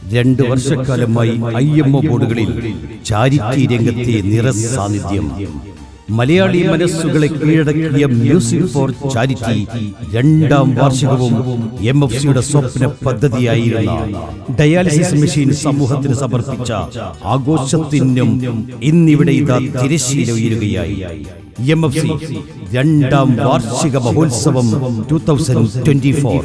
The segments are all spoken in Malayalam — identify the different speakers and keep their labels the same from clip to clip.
Speaker 1: രണ്ടു വർഷക്കാലമായി ഐ എം ഒ ബോർഡുകളിൽ ചാരിറ്റി രംഗത്തെ നിറ സാന്നിധ്യം മലയാളി മനസ്സുകളെ കീഴടക്കിയ മ്യൂസിക് ഫോർ ചാരിറ്റി രണ്ടാം വാർഷികവും എം എഫ് സിയുടെ സ്വപ്ന പദ്ധതിയായിരുന്ന ഡയാലിസിസ് മെഷീൻ സമൂഹത്തിന് സമർപ്പിച്ച ആഘോഷത്തിനും ഇന്നിവിടെ ഇതാ തിരശ്ശീല ഉയരുകയായി എം എഫ് സി രണ്ടാം വാർഷിക മഹോത്സവം ടൂ തൗസൻഡ് ട്വന്റി ഫോർ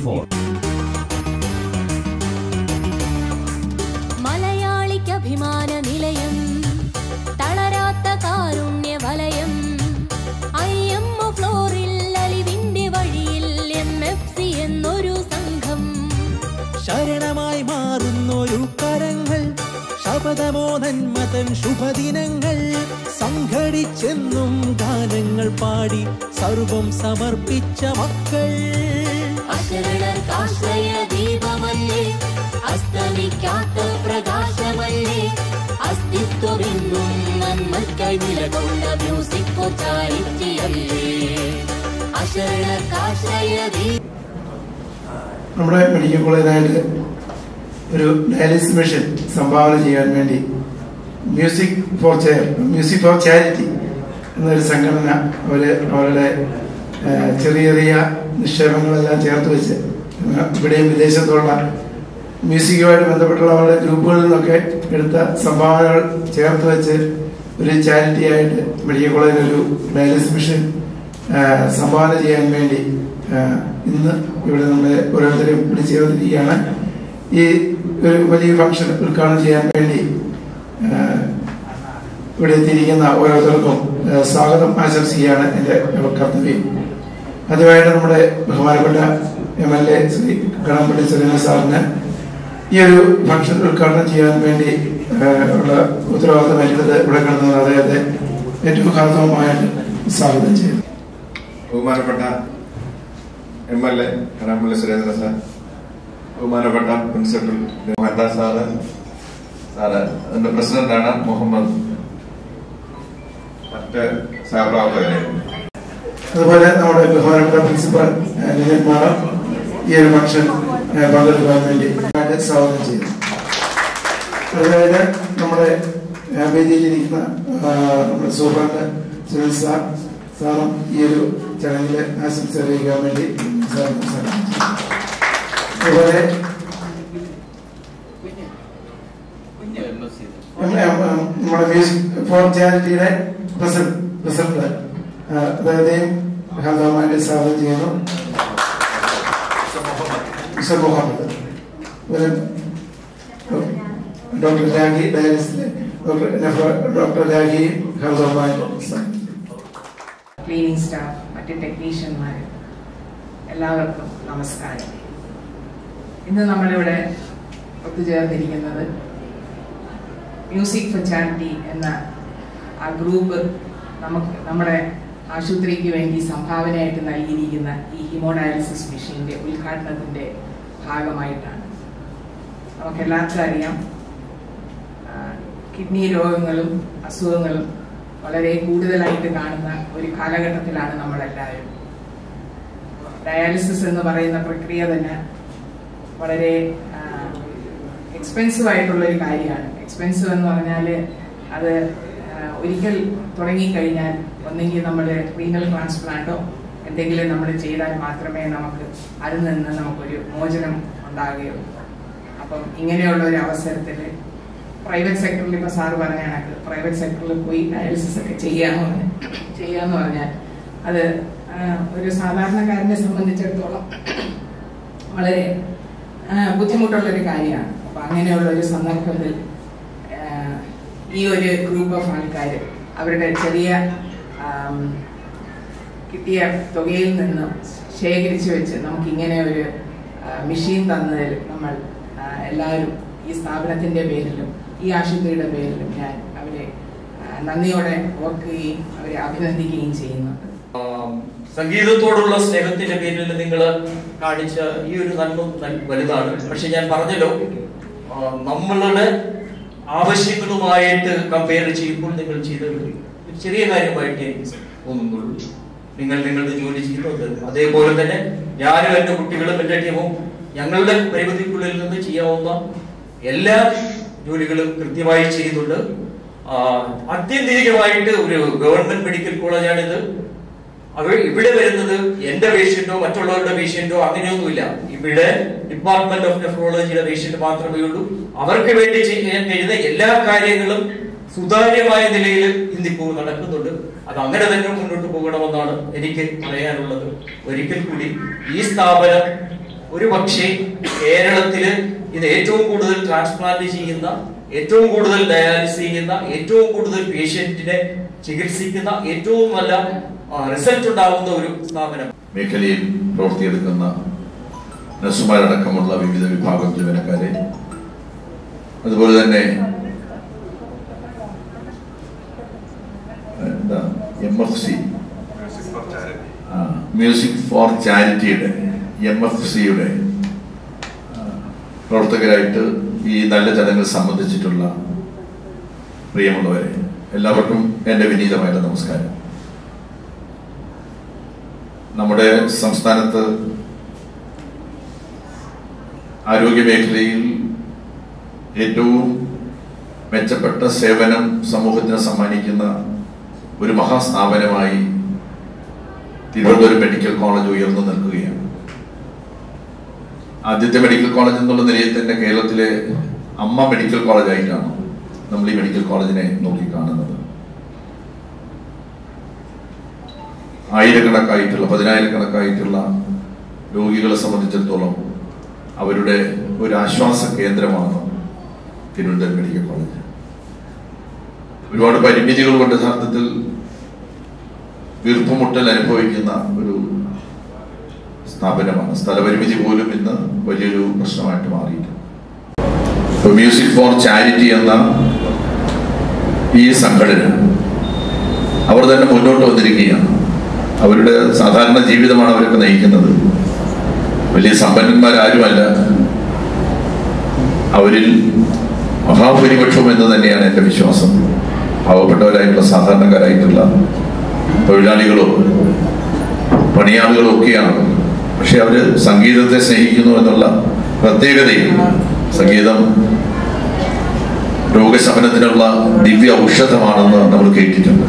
Speaker 2: മലയാളിക്ക് അഭിമാന നിലയം തളരാത്ത കാരുണ്യ വലയം ഐ എം ഫ്ലോറിൽ അലിവിന്റെ വഴിയിൽ എം എഫ് സി എന്നൊരു സംഘം
Speaker 3: ശരണമായി മാറുന്നൊരു കരങ്ങൾ ശപഥമോ നന്മതൻ ശുഭദിനങ്ങൾ സംഘടിച്ചെന്നും ഗാനങ്ങൾ പാടി സർവം സമർപ്പിച്ച മക്കൾ
Speaker 2: അശരണർക്കാശ്രയ ദീപമല്ലേ അസ്തമിക്കാത്ത പ്രകാശമല്ലേ അസ്തിത്വമെന്നും നന്മയ്ക്കായി നിലകൊണ്ട മ്യൂസിക് ഫോർ ചാരിറ്റി അല്ലേ അശരണർക്കാശ്രയ ദീപം
Speaker 4: നമ്മുടെ മെഡിക്കൽ കോളേജിനായിട്ട് ഒരു ഡയാലിസിസ് മെഷീൻ സംഭാവന ചെയ്യാൻ വേണ്ടി music for chair music for charity എന്നൊരു സംഘടന അവർ അവരുടെ ആ, ചെറിയ ചെറിയ നിക്ഷേപങ്ങളെല്ലാം ചേർത്ത് വെച്ച് ആ, ഇവിടെയും വിദേശത്തുള്ള മ്യൂസിക്കുമായിട്ട് ബന്ധപ്പെട്ടുള്ള അവരുടെ ഗ്രൂപ്പുകളിൽ നിന്നൊക്കെ എടുത്ത സംഭാവനകൾ ചേർത്ത് വെച്ച് ഒരു ചാരിറ്റി ആയിട്ട് മെഡിക്കൽ കോളേജിൽ ഒരു ഡയാലിസിസ് മെഷീൻ ആ, സംഭാവന ചെയ്യാൻ വേണ്ടി ആ, ഇന്ന് ഇവിടെ നമ്മളെ ഓരോരുത്തരും വിളിച്ചു ചേർത്തിരിക്കുകയാണ് ഈ ഒരു വലിയ ഫംഗ്ഷൻ ഉദ്ഘാടനം ചെയ്യാൻ വേണ്ടി ആ, ഇവിടെ എത്തിയിരിക്കുന്ന ഓരോരുത്തർക്കും ആ, സ്വാഗതം ആശംസിക്കുകയാണ് എൻ്റെ കർത്തവ്യം ആദ്യമായിട്ട് നമ്മുടെ ബഹുമാനപ്പെട്ട M L A Shri Kadampally Surendra സാറിന് ഈ ഒരു ഫംഗ്ഷൻ ഉദ്ഘാടനം ചെയ്യാൻ വേണ്ടി ആ, ഉള്ള ഉത്തരവാദിത്തം ഏറ്റെടുത്ത് ഇവിടെ കിടന്നത് അദ്ദേഹത്തെ ഏറ്റവും ഹാർദവമായിട്ട് സ്വാഗതം ചെയ്തു
Speaker 5: ബഹുമാനപ്പെട്ട M L A Kadampally Surendra sir ബഹുമാനപ്പെട്ട പ്രിൻസിപ്പൽ മോഹൻദാസ് സാറ് സാറ് അതിന്റെ പ്രസിഡന്റാണ് മുഹമ്മദ് മറ്റ് സഹപ്രവർത്തകരെ
Speaker 4: അതുപോലെ നമ്മുടെ ബഹുമാനപ്പെട്ട പ്രിൻസിപ്പൽ ഏഹ്, നിതിൻ മാഡം ഈ ഒരു ഫംഗ്ഷൻ ഏഹ്, പങ്കെടുക്കാൻ വേണ്ടി ആയിട്ട് സ്വാഗതം ചെയ്തു അതുപോലെ നമ്മുടെ ഏഹ്, വേദിയിലിരിക്കുന്ന ആഹ്, നമ്മുടെ സൂപ്രണ്ട് സുനിൽ സാർ സാറും ഈ ഒരു ചടങ്ങിൽ ആശംസ അറിയിക്കാൻ വേണ്ടി സാറിനെ സ്വാഗതം ചെയ്തു. അതുപോലെ ഉം, ഉം, ഉം, നമ്മുടെ മ്യൂസിക് ഫോർ ചാരിറ്റിയുടെ പ്രസിഡന്റ് പ്രസിഡന്റ് ആ, അദ്ദേഹത്തെയും ഹാർദവമായിട്ട് സ്വാഗതം ചെയ്യുന്നു മിസ്റ്റർ മുഹമ്മദ് അതുപോലെ ഡോക്ടർ രാഗി ഡയാലിസിലെ ഡോക്ടർ നഫ- ഡോക്ടർ രാഗിയും ഹാർദവമായിട്ട് സ്വാഗതം ചെയ്യുന്നു.
Speaker 6: ക്ലീനിങ് സ്റ്റാഫ് മറ്റ് ടെക്നീഷ്യന്മാർ എല്ലാവർക്കും നമസ്കാരം ഇന്ന് നമ്മളിവിടെ ഒത്തുചേർന്നിരിക്കുന്നത് മ്യൂസിക് ഫോർ ചാരിറ്റി എന്ന ആ ഗ്രൂപ്പ് നമുക്ക് നമ്മുടെ ആശുപത്രിക്ക് വേണ്ടി സംഭാവനയായിട്ട് നൽകിയിരിക്കുന്ന ഈ ഹിമോഡയാലിസിസ് മെഷീൻ്റെ ഉദ്ഘാടനത്തിൻ്റെ ഭാഗമായിട്ടാണ് നമുക്കെല്ലാവർക്കും അറിയാം ആ, കിഡ്നി രോഗങ്ങളും അസുഖങ്ങളും വളരെ കൂടുതലായിട്ട് കാണുന്ന ഒരു കാലഘട്ടത്തിലാണ് നമ്മളെല്ലാവരും ഡയാലിസിസ് എന്ന് പറയുന്ന പ്രക്രിയ തന്നെ വളരെ എക്സ്പെൻസീവ് ആയിട്ടുള്ള ഒരു കാര്യമാണ് എക്സ്പെൻസീവ് എന്ന് പറഞ്ഞാൽ അത് ആ, ഒരിക്കൽ തുടങ്ങിക്കഴിഞ്ഞാൽ ഒന്നെങ്കിൽ നമ്മൾ റീനൽ ട്രാൻസ്പ്ലാന്റോ എന്തെങ്കിലും നമ്മൾ ചെയ്താൽ മാത്രമേ നമുക്ക് അതിൽ നിന്ന് നമുക്കൊരു മോചനം ഉണ്ടാകുകയുള്ളൂ അപ്പം ഇങ്ങനെയുള്ള ഒരു അവസരത്തിൽ പ്രൈവറ്റ് സെക്ടറിൽ ഇപ്പൊ സാറ് പറഞ്ഞ കണക്ക് പ്രൈവറ്റ് സെക്ടറിൽ പോയി ഡയാലിസിസ് ഒക്കെ ചെയ്യാന്ന് പറഞ്ഞാൽ ചെയ്യാന്ന് പറഞ്ഞാൽ അത് ആ, ഒരു സാധാരണക്കാരനെ സംബന്ധിച്ചിടത്തോളം വളരെ ആ, ബുദ്ധിമുട്ടുള്ള ഒരു കാര്യമാണ് അപ്പൊ അങ്ങനെയുള്ള ഒരു സന്ദർഭത്തിൽ ആ, ഈ ഒരു ഗ്രൂപ്പ് ഓഫ് ആൾക്കാർ അവരുടെ ചെറിയ ആം, കിട്ടിയ തുകയിൽ നിന്ന് ശേഖരിച്ചു വെച്ച് നമുക്ക് ഇങ്ങനെ ഒരു മെഷീൻ തന്നതിൽ നമ്മൾ ആ, എല്ലാവരും ഈ സ്ഥാപനത്തിന്റെ പേരിലും ഈ ആശുപത്രിയുടെ പേരിലും ഞാൻ അവരെ ആ, നന്ദിയോടെ ഓർക്കുകയും അവരെ അഭിനന്ദിക്കുകയും ചെയ്യുന്നുണ്ട്
Speaker 7: ആം, സംഗീതത്തോടുള്ള സ്നേഹത്തിന്റെ പേരിൽ നിങ്ങൾ കാണിച്ച ഈ ഒരു നന്മ നൽ- വലുതാണ് പക്ഷെ ഞാൻ പറഞ്ഞല്ലോ ആ, നമ്മളുടെ ആവശ്യങ്ങളുമായിട്ട് കമ്പയർ ചെയ്യുമ്പോൾ നിങ്ങൾ ചെയ്ത ഒരു ഒരു ചെറിയ കാര്യമായിട്ട് എനിക്ക് തോന്നുന്നുള്ളൂ നിങ്ങൾ നിങ്ങളുടെ ജോലി ചെയ്യുന്നത് അതേപോലെ തന്നെ ഞാനും എന്റെ കുട്ടികളും എന്റെ ടീമും ഞങ്ങളുടെ പരിമിതിക്കുള്ളിൽ നിന്ന് ചെയ്യാവുന്ന എല്ലാ ജോലികളും കൃത്യമായി ചെയ്യുന്നുണ്ട് ആ, ആത്യന്തികമായിട്ട് ഒരു ഗവൺമെന്റ് മെഡിക്കൽ കോളേജാണിത് അവർ ഇവിടെ വരുന്നത് എന്റെ പേഷ്യന്റോ മറ്റുള്ളവരുടെ പേഷ്യന്റോ അങ്ങനെയൊന്നുമില്ല ഇവിടെ ഡിപ്പാർട്ട്മെന്റ് ഓഫ് നെഫ്രോളജിയുടെ പേഷ്യന്റ് മാത്രമേ ഉള്ളൂ അവർക്ക് വേണ്ടി ചെയ്യാൻ കഴിയുന്ന എല്ലാ കാര്യങ്ങളും സുതാര്യമായ നിലയിൽ ഇന്നിപ്പോൾ നടക്കുന്നുണ്ട് അത് അങ്ങനെ തന്നെ മുന്നോട്ട് പോകണമെന്നാണ് എനിക്ക് പറയാനുള്ളത് ഒരിക്കൽ കൂടി ഈ സ്ഥാപനം ഒരു പക്ഷേ കേരളത്തില് ഇത് ഏറ്റവും കൂടുതൽ ട്രാൻസ്പ്ലാന്റ് ചെയ്യുന്ന ഏറ്റവും കൂടുതൽ ഡയാലിസിസ് ചെയ്യുന്ന ഏറ്റവും കൂടുതൽ പേഷ്യന്റിനെ ചികിത്സിക്കുന്ന ഏറ്റവും നല്ല റിസൾട്ട് ഉണ്ടാകുന്ന ഒരു സ്ഥാപനം
Speaker 5: മേഖലയിൽ പ്രവർത്തിയെടുക്കുന്ന നഴ്സുമാരടക്കമുള്ള വിവിധ വിഭാഗം ജീവനക്കാരെ അതുപോലെ തന്നെ എന്താ M F C music for charity M F സിയുടെ പ്രവർത്തകരായിട്ട് ഈ നല്ല ചടങ്ങിൽ സംബന്ധിച്ചിട്ടുള്ള പ്രിയമുള്ളവരെ എല്ലാവർക്കും എൻ്റെ വിനീതമായിട്ടുള്ള നമസ്കാരം നമ്മുടെ സംസ്ഥാനത്ത് ആരോഗ്യ മേഖലയിൽ ഏറ്റവും മെച്ചപ്പെട്ട സേവനം സമൂഹത്തിന് സമ്മാനിക്കുന്ന ഒരു മഹാസ്ഥാപനമായി തിരുവനന്തപുരം മെഡിക്കൽ കോളേജ് ഉയർന്നു നിൽക്കുകയാണ് ആദ്യത്തെ മെഡിക്കൽ കോളേജ് എന്നുള്ള നിലയിൽ തന്നെ കേരളത്തിലെ അമ്മ മെഡിക്കൽ കോളേജായിട്ടാണ് നമ്മൾ ഈ മെഡിക്കൽ കോളേജിനെ നോക്കിക്കാണുന്നത് ആയിരക്കണക്കായിട്ടുള്ള പതിനായിരക്കണക്കായിട്ടുള്ള രോഗികളെ സംബന്ധിച്ചിടത്തോളം അവരുടെ ഒരു ആശ്വാസ കേന്ദ്രമാണ് തിരുവനന്തപുരം മെഡിക്കൽ കോളേജ് ഒരുപാട് പരിമിതികൾ കൊണ്ട് യഥാർത്ഥത്തിൽ വീർപ്പുമുട്ടൽ അനുഭവിക്കുന്ന ഒരു സ്ഥാപനമാണ് സ്ഥലപരിമിതി പോലും ഇന്ന് വലിയൊരു പ്രശ്നമായിട്ട് മാറിയിട്ടുണ്ട് ഇപ്പോൾ മ്യൂസിക് ഫോർ ചാരിറ്റി എന്ന ഈ സംഘടന അവർ തന്നെ മുന്നോട്ട് വന്നിരിക്കുകയാണ് അവരുടെ സാധാരണ ജീവിതമാണ് അവരൊക്കെ നയിക്കുന്നത് വലിയ സമ്പന്നന്മാരാരുമല്ല അവരിൽ മഹാഭൂരിപക്ഷവും എന്ന് തന്നെയാണ് എൻ്റെ വിശ്വാസം പാവപ്പെട്ടവരായിട്ടുള്ള സാധാരണക്കാരായിട്ടുള്ള തൊഴിലാളികളോ പണിയാളുകളോ ഒക്കെയാണ് പക്ഷെ അവർ സംഗീതത്തെ സ്നേഹിക്കുന്നു എന്നുള്ള പ്രത്യേകതയും സംഗീതം രോഗശമനത്തിനുള്ള ദിവ്യ ഔഷധമാണെന്ന് നമ്മൾ കേട്ടിട്ടുണ്ട്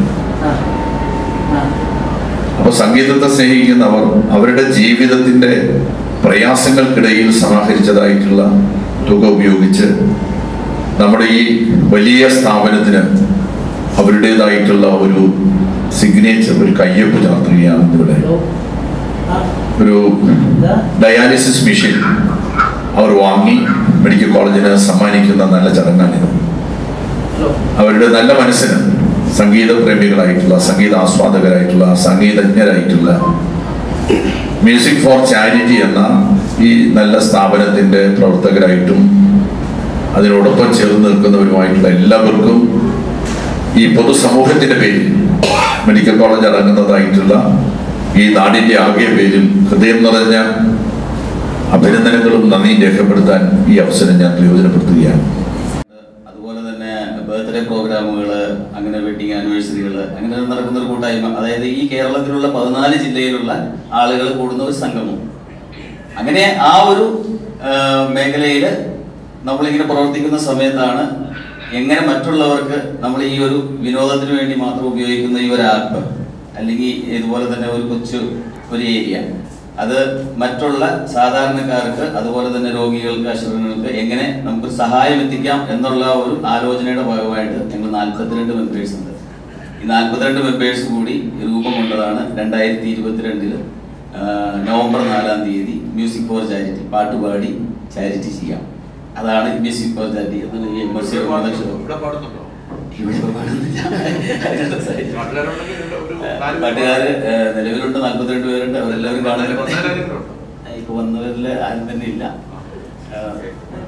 Speaker 5: അപ്പൊ സംഗീതത്തെ സ്നേഹിക്കുന്നവർ അവരുടെ ജീവിതത്തിന്റെ പ്രയാസങ്ങൾക്കിടയിൽ സമാഹരിച്ചതായിട്ടുള്ള തുക ഉപയോഗിച്ച് നമ്മുടെ ഈ വലിയ സ്ഥാപനത്തിന് അവരുടേതായിട്ടുള്ള ഒരു സിഗ്നേച്ചർ ഒരു കയ്യൊപ്പ് ചാർത്തുകയാണ് ഇവിടെ ഒരു ഡയാലിസിസ് മെഷീൻ അവർ വാങ്ങി മെഡിക്കൽ കോളേജിന് സമ്മാനിക്കുന്ന നല്ല ചടങ്ങാണിത് അവരുടെ നല്ല മനസ്സിന് സംഗീത പ്രേമികളായിട്ടുള്ള സംഗീത ആസ്വാദകരായിട്ടുള്ള സംഗീതജ്ഞരായിട്ടുള്ള മ്യൂസിക് ഫോർ ചാരിറ്റി എന്ന ഈ നല്ല സ്ഥാപനത്തിന്റെ പ്രവർത്തകരായിട്ടും അതിനോടൊപ്പം ചേർന്ന് നിൽക്കുന്നവരുമായിട്ടുള്ള എല്ലാവർക്കും ഈ പൊതുസമൂഹത്തിന്റെ പേരിൽ മെഡിക്കൽ കോളേജ് അടങ്ങുന്നതായിട്ടുള്ള ഈ നാടിന്റെ ആകെ പേരിൽ ഹൃദയം നിറഞ്ഞ അഭിനന്ദനങ്ങളും നന്ദിയും രേഖപ്പെടുത്താൻ ഈ അവസരം ഞാൻ പ്രയോജനപ്പെടുത്തുകയാണ്
Speaker 8: അതുപോലെ തന്നെ ബർത്ത്ഡേ പ്രോഗ്രാമുകൾ അങ്ങനെ വെഡിങ് ആനിവേഴ്സറികൾ അങ്ങനെ നടക്കുന്ന ഒരു കൂട്ടായ്മ അതായത് ഈ കേരളത്തിലുള്ള പതിനാല് ജില്ലയിലുള്ള ആളുകൾ കൂടുന്ന ഒരു സംഗമം അങ്ങനെ ആ ഒരു മേഖലയിൽ നമ്മളിങ്ങനെ പ്രവർത്തിക്കുന്ന സമയത്താണ് എങ്ങനെ മറ്റുള്ളവർക്ക് നമ്മൾ ഈ ഒരു വിനോദത്തിന് വേണ്ടി മാത്രം ഉപയോഗിക്കുന്ന ഈ ഒരു ആപ്പ് അല്ലെങ്കിൽ ഇതുപോലെ തന്നെ ഒരു കൊച്ചു ഒരു ഏരിയ അത് മറ്റുള്ള സാധാരണക്കാർക്ക് അതുപോലെ തന്നെ രോഗികൾക്ക് അശ്വരങ്ങൾക്ക് എങ്ങനെ നമുക്ക് സഹായം എത്തിക്കാം എന്നുള്ള ഒരു ആലോചനയുടെ ഭാഗമായിട്ട് ഞങ്ങൾ നാൽപ്പത്തിരണ്ട് മെമ്പേഴ്സ് ഉണ്ട് ഈ നാൽപ്പത്തിരണ്ട് മെമ്പേഴ്സ് കൂടി രൂപം കൊണ്ടതാണ് രണ്ടായിരത്തി ഇരുപത്തിരണ്ടില് നവംബർ നാലാം തീയതി മ്യൂസിക് ഫോർ ചാരിറ്റി പാട്ടുപാടി ചാരിറ്റി ചെയ്യാം അതാണ് മ്യൂസിക് ഫോർ ചാരിറ്റി എന്നുള്ള ഈ എം എസ് സി
Speaker 5: ഇവിടെ പാടുന്നുണ്ടോ
Speaker 8: ഇവിടെ പാടുന്നില്ല. അതിനുള്ള സാഹചര്യം.
Speaker 5: പാട്ടുകാരുണ്ടെങ്കിൽ ഒരു നാല് പേര്
Speaker 8: പാട്ടുകാര് ഏഹ്, നിലവിലുണ്ട് നാല്പത്തിരണ്ട് പേരുണ്ട് അവരെല്ലാവരും കാണാൻ
Speaker 5: വന്നവരാരെങ്കിലും ഉണ്ടോ?
Speaker 8: ഇപ്പൊ വന്നവരില് ആരും തന്നെ ഇല്ല ഏഹ്,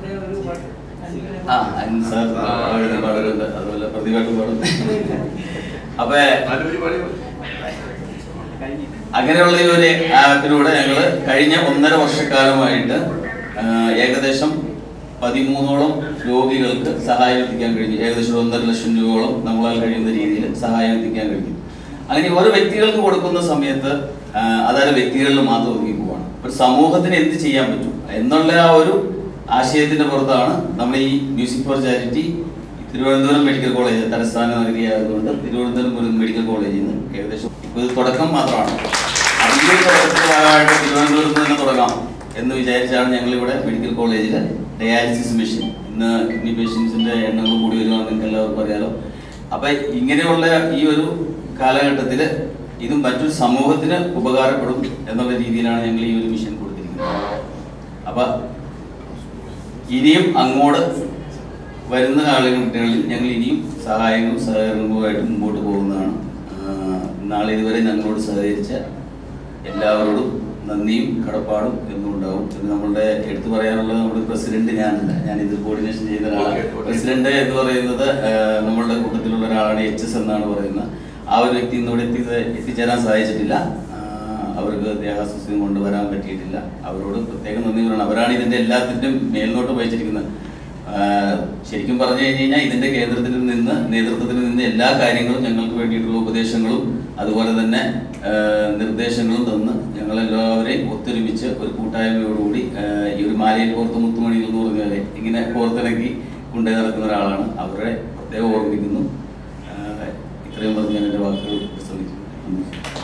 Speaker 8: ആ അനിൽ സാർ പാടുന്ന പാടുന്നുണ്ട് അതുപോലെ പ്രതിഭാട്ടും പാടുന്നു അപ്പൊ
Speaker 5: നാലുപേര് പാടിയാൽ മതി.
Speaker 8: അങ്ങനെയുള്ള ഈ ഒരു ആപ്പിലൂടെ ഞങ്ങൾ കഴിഞ്ഞ ഒന്നര വർഷക്കാലമായിട്ട് ആ, ഏകദേശം പതിമൂന്നോളം രോഗികൾക്ക് സഹായം എത്തിക്കാൻ കഴിഞ്ഞു ഏകദേശം ഒരു ഒന്നര ലക്ഷം രൂപയോളം നമ്മളാൽ കഴിയുന്ന രീതിയിൽ സഹായം എത്തിക്കാൻ കഴിഞ്ഞു അങ്ങനെ ഓരോ വ്യക്തികൾക്ക് കൊടുക്കുന്ന സമയത്ത് ആ, അതായത് വ്യക്തികളിൽ മാത്രം ഒതുങ്ങി പോവാണ് ഒരു സമൂഹത്തിന് എന്ത് ചെയ്യാൻ പറ്റും എന്നുള്ള ആ ഒരു ആശയത്തിന്റെ പുറത്താണ് നമ്മൾ ഈ music for charity Thiruvananthapuram medical college തലസ്ഥാന നഗരിയായതുകൊണ്ട് തിരുവനന്തപുരം മെഡിക്കൽ കോളേജിൽ നിന്ന് ഏകദേശം ഇപ്പോൾ ഇത് തുടക്കം മാത്രമാണ് അതിന്റെ തുടക്കത്തിന്റെ ഭാഗമായിട്ട് തിരുവനന്തപുരത്ത് തന്നെ തുടങ്ങാം എന്ന് വിചാരിച്ചാണ് ഞങ്ങൾ ഇവിടെ മെഡിക്കൽ കോളേജിൽ ഡയാലിസിസ് മെഷീൻ ഇന്ന് കിഡ്നി പേഷ്യൻസിന്റെ എണ്ണങ്ങൾ കൂടി വരുവാന്ന് നിങ്ങൾക്ക് എല്ലാവർക്കും അറിയാലോ അപ്പൊ ഇങ്ങനെയുള്ള ഈ ഒരു കാലഘട്ടത്തിൽ ഇത് മറ്റൊരു സമൂഹത്തിന് ഉപകാരപ്പെടും എന്നുള്ള രീതിയിലാണ് ഞങ്ങൾ ഈ ഒരു മിഷൻ കൊടുത്തിരിക്കുന്നത് അപ്പൊ ഇനിയും അങ്ങോട്ട് വരുന്ന കാലഘട്ടങ്ങളിൽ ഞങ്ങൾ ഇനിയും സഹായങ്ങളും സഹകരണങ്ങളുമായിട്ട് മുമ്പോട്ട് പോകുന്നതാണ് ആഹ് നാളെ ഇതുവരെ ഞങ്ങളോട് സഹകരിച്ച എല്ലാവരോടും നന്ദിയും കടപ്പാടും എന്നും ഉണ്ടാവും പിന്നെ നമ്മളുടെ എടുത്തു പറയാനുള്ളത് നമ്മുടെ പ്രസിഡന്റ് ഞാനല്ല ഞാൻ ഇത് കോർഡിനേഷൻ ചെയ്യുന്ന ഒരാളാണ് പ്രസിഡന്റ് എന്ന് പറയുന്നത് ആഹ് നമ്മളുടെ കൂട്ടത്തിലുള്ള ഒരാളാണ് എച്ച് എസ് എന്നാണ് പറയുന്നത് ആ ഒരു വ്യക്തി ഇന്നിവിടെ എത്തി എത്തിച്ചേരാൻ സാധിച്ചിട്ടില്ല ആഹ് അവർക്ക് ദേഹാസ്വസ്ഥ്യം കൊണ്ടുവരാൻ പറ്റിയിട്ടില്ല അവരോട് പ്രത്യേകം നന്ദി പറയണം അവരാണ് ഇതിന്റെ എല്ലാത്തിന്റെയും മേൽനോട്ട് വഹിച്ചിരിക്കുന്നത് ആഹ് ശരിക്കും പറഞ്ഞു കഴിഞ്ഞ് കഴിഞ്ഞാൽ ഇതിന്റെ കേന്ദ്രത്തിൽ നിന്ന് നേതൃത്വത്തിൽ നിന്ന് എല്ലാ കാര്യങ്ങളും ഞങ്ങൾക്ക് വേണ്ടിയിട്ടുള്ള ഉപദേശങ്ങളും അതുപോലെ തന്നെ ആഹ് നിർദ്ദേശങ്ങളും തന്ന് ഞങ്ങളെല്ലാവരെയും ഒത്തൊരുമിച്ച് ഒരു കൂട്ടായ്മയോടുകൂടി ആഹ് ഈ ഒരു മാലയിൽ കോർത്ത് മുത്തുമണികൾ എന്ന് പറഞ്ഞ പോലെ ഇങ്ങനെ കോർത്തിണക്കി കൊണ്ടുപോയി നടക്കുന്ന ഒരാളാണ് അവരെ പ്രത്യേകം ഓർമ്മിക്കുന്നു ആഹ് ഇത്രയും പറഞ്ഞ് ഞാൻ എൻ്റെ വാക്കുകൾ ശ്രമിക്കുന്നു